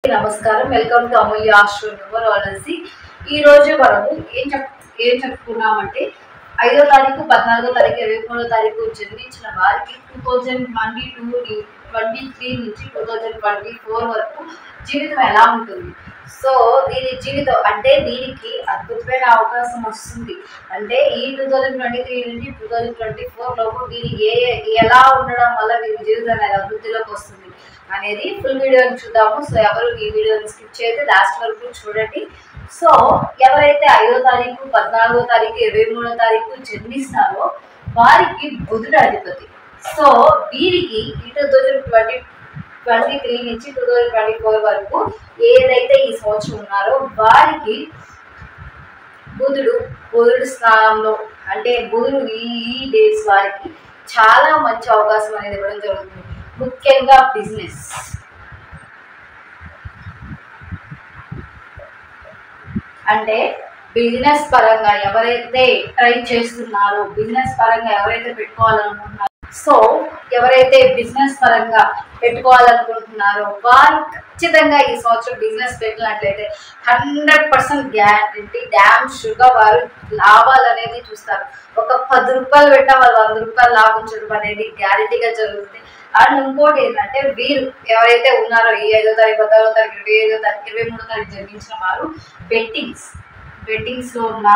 నమస్కారం welcome to Amulya astro numerology ఈ రోజు మనము ఏం చెప్ ఏం చెప్పుకున్నామంటే ఐదో తారీఖు పద్నాలుగో తారీఖు ఇరవై మూడో తారీఖు జన్మించిన వారికి two thousand twenty two twenty three నుంచి టూ థౌజండ్ ట్వంటీ ఫోర్ వరకు జీవితం ఎలా ఉంటుంది సో దీని జీవితం అంటే దీనికి అద్భుతమైన అవకాశం వస్తుంది అంటే ఈ టూ థౌజండ్ ట్వంటీ త్రీ నుంచి టూ థౌజండ్ ట్వంటీ ఫోర్ లోపు దీని ఏ ఎలా ఉండడం వల్ల వీరి జీవితం అనేది అభివృద్ధిలోకి వస్తుంది అనేది ఫుల్ వీడియోని చూద్దాము సో ఎవరు ఈ వీడియోని స్కిప్ చేయతే లాస్ట్ వరకు చూడండి సో ఎవరైతే ఐదో తారీఖు పద్నాలుగో తారీఖు ఇరవై మూడో తారీఖు జన్మిస్తారో వారికి బుధుడు అధిపతి సో వీరికి ఈ two thousand twenty twenty three నుంచి టూ థౌజండ్ ట్వంటీ ఫోర్ వరకు ఏదైతే ఈ సంవత్సరం ఉన్నారో వారికి బుధుడు బుధుడు స్థానంలో అంటే బుధుడు ఈ ఈ డేట్స్ వారికి చాలా మంచి అవకాశం అనేది ఇవ్వడం జరుగుతుంది ముఖ్యంగా బిజినెస్ అంటే బిజినెస్ పరంగా ఎవరైతే ట్రై చేస్తున్నారో బిజినెస్ పరంగా ఎవరైతే పెట్టుకోవాలనుకుంటున్నారో సో ఎవరైతే బిజినెస్ పరంగా పెట్టుకోవాలనుకుంటున్నారో వారు ఖచ్చితంగా ఈ సంవత్సరం బిజినెస్ పెట్టినట్లయితే హండ్రెడ్ పర్సెంట్ గ్యారంటీ డ్యామ్ షుగా వారు లాభాలు అనేది చూస్తారు ఒక పది రూపాయలు పెట్టా వాళ్ళు వంద రూపాయలు లాభం చూడడం అనేది గ్యారంటీగా జరుగుతుంది అండ్ ఇంకోటి ఏంటంటే వీరు ఎవరైతే ఉన్నారో ఈ ఐదో తారీఖు పదహారో తారీఖు ఇరవై ఐదో తారీఖు ఇరవై మూడో తారీఖు జన్మించిన వారు బెట్టింగ్స్ బెట్టింగ్స్లో ఉన్న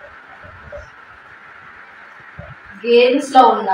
గేమ్స్లో ఉన్న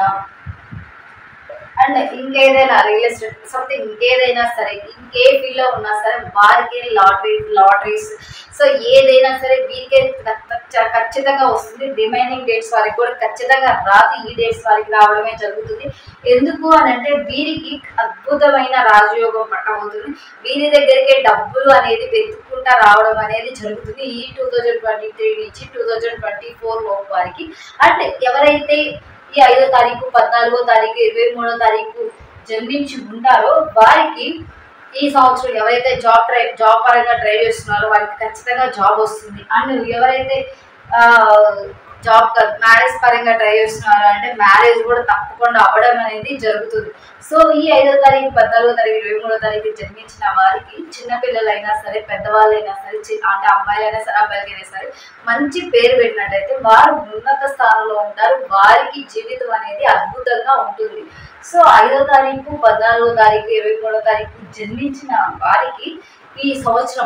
అండ్ ఇంకేదైనా రియల్ ఎస్టేట్ సంథింగ్ ఇంకేదైనా సరే ఇంకే ఫీల్డ్లో ఉన్నా సరే వారికి లాటరీ లాటరీస్ సో ఏదైనా సరే వీరికే ఖ- ఖచ్చితంగా వస్తుంది రిమైనింగ్ డేట్స్ వారికి కూడా ఖచ్చితంగా రాదు ఈ డేట్స్ వారికి రావడమే జరుగుతుంది ఎందుకు అని అంటే వీరికి అద్భుతమైన రాజయోగం పట్టబోతుంది వీరి దగ్గరికే డబ్బులు అనేది వెతుక్కుంటా రావడం అనేది జరుగుతుంది ఈ టూ థౌజండ్ ట్వంటీ త్రీ నుంచి టూ థౌజండ్ ట్వంటీ ఫోర్ లోపు వారికి అండ్ ఎవరైతే ఈ ఐదో తారీఖు పద్నాలుగో తారీఖు ఇరవై మూడో తారీఖు జన్మించి ఉంటారో వారికి ఈ సంవత్సరం ఎవరైతే జాబ్ ట్రై జాబ్ పరంగా ట్రై చేస్తున్నారో వారికి ఖచ్చితంగా జాబ్ వస్తుంది అండ్ ఎవరైతే జాబ్ మ్యారేజ్ పరంగా ట్రై చేస్తున్నారో అంటే మ్యారేజ్ కూడా తప్పకుండా అవ్వడం అనేది జరుగుతుంది సో ఈ ఐదో తారీఖు పద్నాలుగో తారీఖు ఇరవై మూడో తారీఖు జన్మించిన వారికి చిన్నపిల్లలైనా సరే పెద్దవాళ్ళైనా సరే చి- అంటే అమ్మాయిలైనా సరే అబ్బాయిలైనా సరే మంచి పేరు పెట్టినట్టయితే వారు ఉన్నత స్థానంలో ఉంటారు వారికి జీవితం అనేది అద్భుతంగా ఉంటుంది సో ఐదో తారీఖు పద్నాలుగో తారీఖు ఇరవై మూడో తారీఖు జన్మించిన వారికి ఈ సంవత్సరం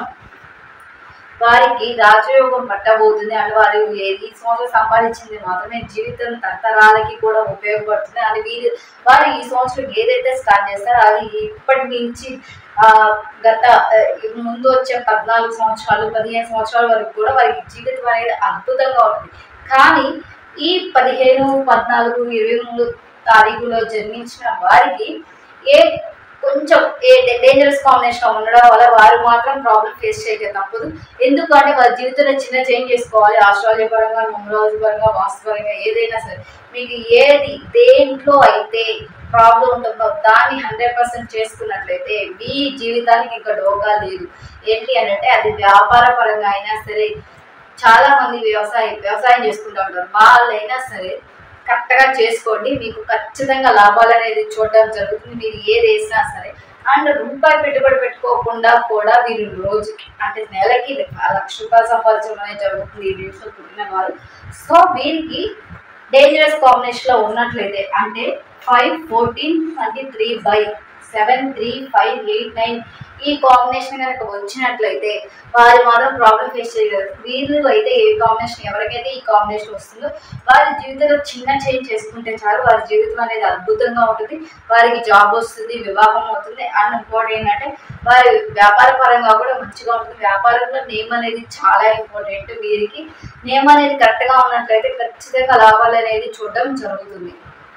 వారికి రాజయోగం పట్టబోతుంది అని వారు ఏ- ఈ సంవత్సరం సంపాదించింది మాత్రమే జీవితం తరతరాలకి కూడా ఉపయోగపడుతుంది అని వీరు వారు ఈ సంవత్సరం ఏదైతే స్టార్ట్ చేస్తారో అది ఇప్పటి నుంచి ఆ, గత ఆ, ముందు వచ్చే పద్నాలుగు సంవత్సరాలు పదిహేను సంవత్సరాల వరకు కూడా వారికి జీవితం అనేది అద్భుతంగా ఉంటుంది కానీ ఈ పదిహేను పద్నాలుగు ఇరవై మూడు తారీఖులో జన్మించిన వారికి ఏ కొంచెం ఏ డేంజరస్ కాంబినేషన్ ఉండడం వల్ల వారు మాత్రం ప్రాబ్లం ఫేస్ చేయక తప్పదు ఎందుకంటే వారి జీవితంలో చిన్న చేంజ్ చేసుకోవాలి ఆస్ట్రాలజీ పరంగా న్యూమరాలజీ పరంగా వాస్తు పరంగా ఏదైనా సరే మీకు ఏది దేంట్లో అయితే ప్రాబ్లం ఉంటుందో దాన్ని హండ్రెడ్ పర్సెంట్ చేసుకున్నట్లయితే మీ జీవితానికి ఇంకా డోగా లేదు ఏంటి అని అంటే అది వ్యాపార పరంగా అయినా సరే చాలా మంది వ్యవసాయం వ్యవసాయం చేసుకుంటూ ఉంటారు వాళ్ళైనా సరే కరెక్ట్గా చేసుకోండి మీకు ఖచ్చితంగా లాభాలు అనేది చూడడం జరుగుతుంది మీరు ఏది వేసినా సరే అండ్ రూపాయి పెట్టుబడి పెట్టుకోకుండా కూడా మీరు రోజుకి అంటే నెలకి లక్ష రూపాయలు సంపాదించడం అనేది జరుగుతుంది ఈ డేట్స్లో పుట్టిన వారు సో వీరికి డేంజరస్ కాంబినేషన్లో ఉన్నట్లయితే అంటే five fourteen twenty three by seven three five eight nine ఈ కాంబినేషన్ కనుక వచ్చినట్లయితే వారు మాత్రం ప్రాబ్లం ఫేస్ చేయగలరు వీళ్ళు అయితే ఏ కాంబినేషన్ ఎవరికైతే ఈ కాంబినేషన్ వస్తుందో వారి జీవితంలో చిన్న చేంజ్ చేసుకుంటే చాలు వారి జీవితం అనేది అద్భుతంగా ఉంటుంది వారికి జాబ్ వస్తుంది వివాహం అవుతుంది అండ్ ఇంకోటి ఏంటంటే వారి వ్యాపార పరంగా కూడా మంచిగా ఉంటుంది వ్యాపారంలో నేమ్ అనేది చాలా ఇంపార్టెంట్ వీరికి నేమ్ అనేది కరెక్ట్గా ఉన్నట్లయితే ఖచ్చితంగా లాభాలు అనేది చూడడం జరుగుతుంది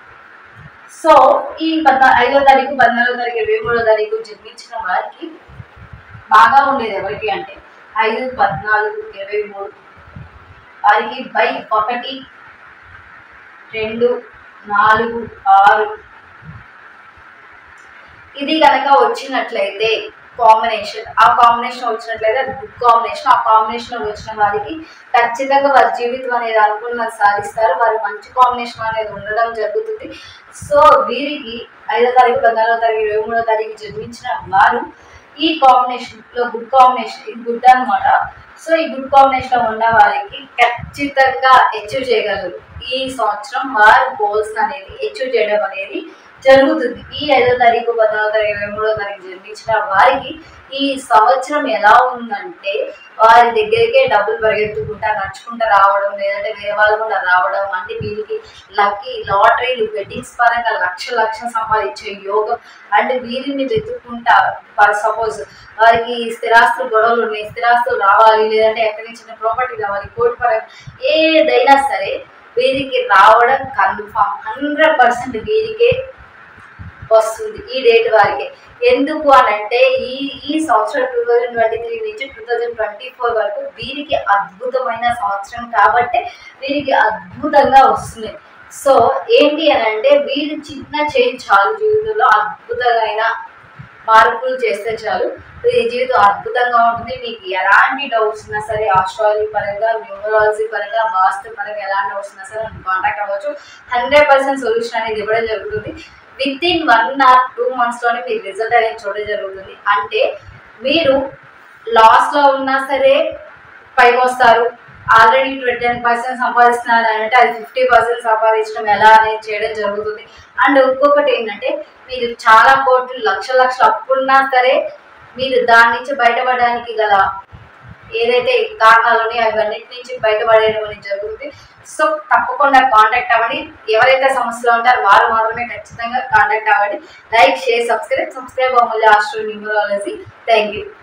సో ఈ పద్నా ఐదో తారీఖు పద్నాలుగో తారీఖు ఇరవై మూడో తారీఖు జన్మించిన వారికి బాగా ఉండేది ఎవరికి అంటే ఐదు పద్నాలుగు ఇరవై మూడు వారికి బై ఒకటి రెండు నాలుగు ఆరు ఇది కనుక వచ్చినట్లయితే కాంబినేషన్ ఆ కాంబినేషన్ వచ్చినట్లయితే అది గుడ్ కాంబినేషన్ ఆ కాంబినేషన్ వచ్చిన వారికి ఖచ్చితంగా వారి జీవితం అనేది అనుకున్నది సాధిస్తారు వారి మంచి కాంబినేషన్ అనేది ఉండడం జరుగుతుంది సో వీరికి ఐదో తారీఖు పద్నాలుగో తారీఖు ఇరవై మూడో తారీఖు జన్మించిన వారు ఈ కాంబినేషన్ లో గుడ్ కాంబినేషన్ ఇది గుడ్ అన్నమాట సో ఈ గుడ్ కాంబినేషన్ లో ఉన్న వారికి ఖచ్చితంగా అచీవ్ చేయగలరు ఈ సంవత్సరం వారి గోల్స్ అనేది అచీవ్ చేయడం అనేది జరుగుతుంది ఈ ఐదో తారీఖు పదవ తారీఖు ఇరవై మూడో తారీఖు జన్మించిన వారికి ఈ సంవత్సరం ఎలా ఉందంటే వారి దగ్గరికే డబ్బులు పరిగెత్తుకుంటా నడుచుకుంటా రావడం లేదంటే వేరే వాళ్ళు కూడా రావడం అంటే వీరికి లక్కీ లాటరీలు వెడ్డింగ్స్ పరంగా లక్ష లక్షలు సంపాదించే యోగం అండ్ వీరిని వెతుక్కుంటా ఫర్ సపోజ్ వారికి స్థిరాస్తులు గొడవలు ఉన్నాయి స్థిరాస్తులు రావాలి లేదంటే ఎక్కడి నుంచి ప్రాపర్టీ కావాలి కోటి పరంగా ఏదైనా సరే వీరికి రావడం కన్ఫామ్ హండ్రెడ్ పర్సెంట్ వీరికే వస్తుంది ఈ డేట్ వారికి ఎందుకు అని అంటే ఈ ఈ సంవత్సరం టూ థౌజండ్ ట్వంటీ త్రీ నుంచి టూ థౌజండ్ ట్వంటీ ఫోర్ వరకు వీరికి అద్భుతమైన సంవత్సరం కాబట్టి వీరికి అద్భుతంగా వస్తుంది సో ఏంటి అని అంటే వీరు చిన్న చేంజ్ చాలు జీవితంలో అద్భుతమైన మార్పులు చేస్తే చాలు ఈ జీవితం అద్భుతంగా ఉంటుంది మీకు ఎలాంటి డౌట్స్ ఉన్నా సరే ఆస్ట్రాలజీ పరంగా న్యూమరాలజీ పరంగా వాస్తు పరంగా ఎలాంటి డౌట్స్ ఉన్నా సరే కాంటాక్ట్ అవ్వచ్చు హండ్రెడ్ పర్సెంట్ సొల్యూషన్ అనేది ఇవ్వడం జరుగుతుంది with in one or two మంత్స్లోనే మీకు రిజల్ట్ అనేది చూడడం జరుగుతుంది అంటే మీరు లాస్లో ఉన్నా సరే పైకి వస్తారు ఆల్రెడీ టెన్ పర్సెంట్ సంపాదిస్తున్నారు అని అంటే అది ఫిఫ్టీ పర్సెంట్ సంపాదించడం ఎలా అనేది చేయడం జరుగుతుంది అండ్ ఇంకొకటి ఏంటంటే మీరు చాలా కోట్లు లక్ష లక్షలు అప్పున్నా సరే మీరు దాని నుంచి బయటపడడానికి గల ఏదైతే కారణాలు ఉన్నాయో అవన్నిటి నుంచి బయటపడేయడం అనేది జరుగుతుంది సో తప్పకుండా కాంటాక్ట్ అవ్వండి ఎవరైతే సమస్యలో ఉంటారో వారు మాత్రమే ఖచ్చితంగా కాంటాక్ట్ అవ్వండి లైక్ షేర్ సబ్స్క్రైబ్ సబ్స్క్రైబ్ అవ్వాలి ఆస్ట్రో న్యూమరాలజీ థ్యాంక్ యూ